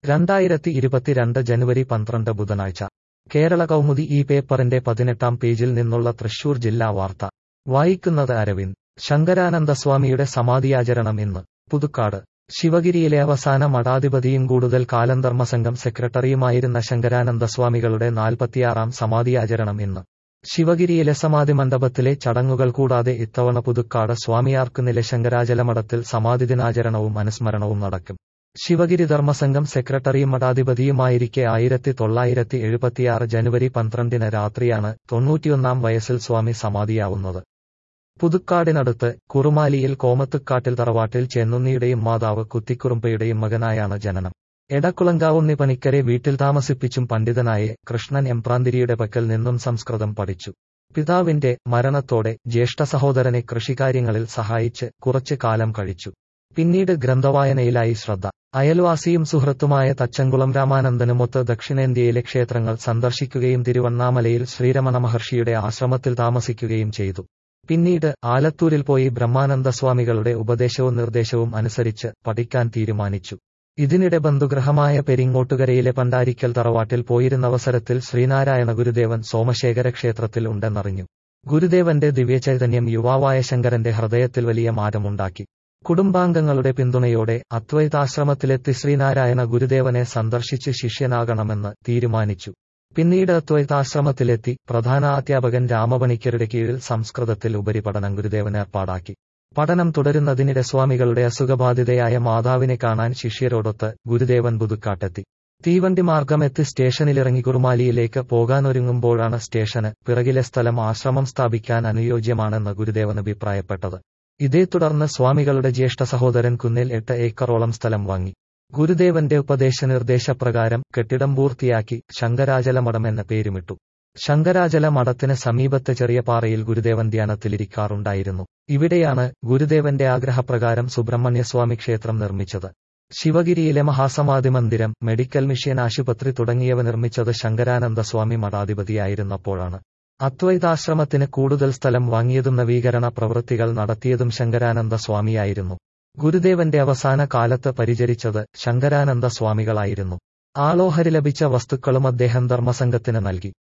രണ്ടായിരത്തി ഇരുപത്തിരണ്ട് ജനുവരി പന്ത്രണ്ട് ബുധനാഴ്ച കേരള കൗമുദി ഈ പേപ്പറിന്റെ പതിനെട്ടാം പേജിൽ നിന്നുള്ള തൃശൂർ ജില്ലാ വാർത്ത വായിക്കുന്നത് അരവിന്ദ് ശങ്കരാനന്ദസ്വാമിയുടെ സമാധിയാചരണം ഇന്ന് പുതുക്കാട് ശിവഗിരിയിലെ അവസാന മഠാധിപതിയും കൂടുതൽ കാലം ധർമ്മസംഘം സെക്രട്ടറിയുമായിരുന്ന ശങ്കരാനന്ദസ്വാമികളുടെ നാൽപ്പത്തിയാറാം സമാധിയാചരണം ഇന്ന് ശിവഗിരിയിലെ സമാധി മണ്ഡപത്തിലെ ചടങ്ങുകൾ കൂടാതെ ഇത്തവണ പുതുക്കാട് സ്വാമിയാർക്കുന്നിലെ ശങ്കരാചലമഠത്തിൽ സമാധി ദിനാചരണവും അനുസ്മരണവും നടക്കും ശിവഗിരി ധർമ്മസംഘം സെക്രട്ടറിയും മഠാധിപതിയുമായിരിക്കെ ആയിരത്തി തൊള്ളായിരത്തി എഴുപത്തിയാറ് ജനുവരി പന്ത്രണ്ടിന് രാത്രിയാണ് തൊണ്ണൂറ്റിയൊന്നാം വയസ്സിൽ സ്വാമി സമാധിയാവുന്നത് പുതുക്കാടിനടുത്ത് കുറുമാലിയിൽ കോമത്തുക്കാട്ടിൽ തറവാട്ടിൽ ചെന്നുണ്ണിയുടെയും മാതാവ് കുത്തിക്കുറുമ്പയുടെയും മകനായാണ് ജനനം എടക്കുളങ്കാവുണ്ണി പണിക്കരെ വീട്ടിൽ താമസിപ്പിച്ചും പണ്ഡിതനായ കൃഷ്ണൻ എംപ്രാന്തിരിയുടെ പക്കൽ നിന്നും സംസ്കൃതം പഠിച്ചു പിതാവിന്റെ മരണത്തോടെ ജ്യേഷ്ഠ സഹോദരനെ കൃഷികാര്യങ്ങളിൽ സഹായിച്ച് കുറച്ചു കാലം കഴിച്ചു പിന്നീട് ഗ്രന്ഥവായനയിലായി ശ്രദ്ധ അയൽവാസിയും സുഹൃത്തുമായ തച്ചങ്കുളം രാമാനന്ദനുമൊത്ത് ദക്ഷിണേന്ത്യയിലെ ക്ഷേത്രങ്ങൾ സന്ദർശിക്കുകയും തിരുവണ്ണാമലയിൽ ശ്രീരമണ മഹർഷിയുടെ ആശ്രമത്തിൽ താമസിക്കുകയും ചെയ്തു പിന്നീട് ആലത്തൂരിൽ പോയി ബ്രഹ്മാനന്ദ സ്വാമികളുടെ ഉപദേശവും നിർദ്ദേശവും അനുസരിച്ച് പഠിക്കാൻ തീരുമാനിച്ചു ഇതിനിടെ ബന്ധുഗ്രഹമായ പെരിങ്ങോട്ടുകരയിലെ പണ്ടാരിക്കൽ തറവാട്ടിൽ പോയിരുന്നവസരത്തിൽ ശ്രീനാരായണ ഗുരുദേവൻ സോമശേഖര ക്ഷേത്രത്തിൽ ഉണ്ടെന്നറിഞ്ഞു ഗുരുദേവന്റെ ദിവ്യചൈതന്യം യുവാവായ ശങ്കരന്റെ ഹൃദയത്തിൽ വലിയ മാറ്റമുണ്ടാക്കി കുടുംബാംഗങ്ങളുടെ പിന്തുണയോടെ അദ്വൈതാശ്രമത്തിലെത്തി ശ്രീനാരായണ ഗുരുദേവനെ സന്ദർശിച്ച് ശിഷ്യനാകണമെന്ന് തീരുമാനിച്ചു പിന്നീട് അദ്വൈതാശ്രമത്തിലെത്തി പ്രധാനാധ്യാപകൻ രാമപണിക്കരുടെ കീഴിൽ സംസ്കൃതത്തിൽ ഉപരിപഠനം ഗുരുദേവൻ ഏർപ്പാടാക്കി പഠനം തുടരുന്നതിനിടെ സ്വാമികളുടെ അസുഖബാധിതയായ മാതാവിനെ കാണാൻ ശിഷ്യരോടൊത്ത് ഗുരുദേവൻ പുതുക്കാട്ടെത്തി തീവണ്ടി മാർഗമെത്തി സ്റ്റേഷനിലിറങ്ങി കുറുമാലിയിലേക്ക് പോകാനൊരുങ്ങുമ്പോഴാണ് സ്റ്റേഷന് പിറകിലെ സ്ഥലം ആശ്രമം സ്ഥാപിക്കാൻ അനുയോജ്യമാണെന്ന് ഗുരുദേവൻ അഭിപ്രായപ്പെട്ടത് ഇതേ തുടർന്ന് സ്വാമികളുടെ ജ്യേഷ്ഠ സഹോദരൻ കുന്നിൽ എട്ട് ഏക്കറോളം സ്ഥലം വാങ്ങി ഗുരുദേവന്റെ ഉപദേശ നിർദ്ദേശപ്രകാരം കെട്ടിടം പൂർത്തിയാക്കി ശങ്കരാചല മഠം എന്ന പേരുമിട്ടു ശങ്കരാചല മഠത്തിന് സമീപത്തെ ചെറിയ പാറയിൽ ഗുരുദേവൻ ധ്യാനത്തിലിരിക്കാറുണ്ടായിരുന്നു ഇവിടെയാണ് ഗുരുദേവന്റെ ആഗ്രഹപ്രകാരം സുബ്രഹ്മണ്യസ്വാമി ക്ഷേത്രം നിർമ്മിച്ചത് ശിവഗിരിയിലെ മഹാസമാധി മന്ദിരം മെഡിക്കൽ മിഷൻ ആശുപത്രി തുടങ്ങിയവ നിർമ്മിച്ചത് ശങ്കരാനന്ദ സ്വാമി മഠാധിപതിയായിരുന്നപ്പോഴാണ് അദ്വൈതാശ്രമത്തിന് കൂടുതൽ സ്ഥലം വാങ്ങിയതും നവീകരണ പ്രവൃത്തികൾ നടത്തിയതും ശങ്കരാനന്ദ സ്വാമിയായിരുന്നു ഗുരുദേവന്റെ അവസാന കാലത്ത് പരിചരിച്ചത് ശങ്കരാനന്ദ സ്വാമികളായിരുന്നു ആളോഹരി ലഭിച്ച വസ്തുക്കളും അദ്ദേഹം ധർമ്മസംഘത്തിന് നൽകി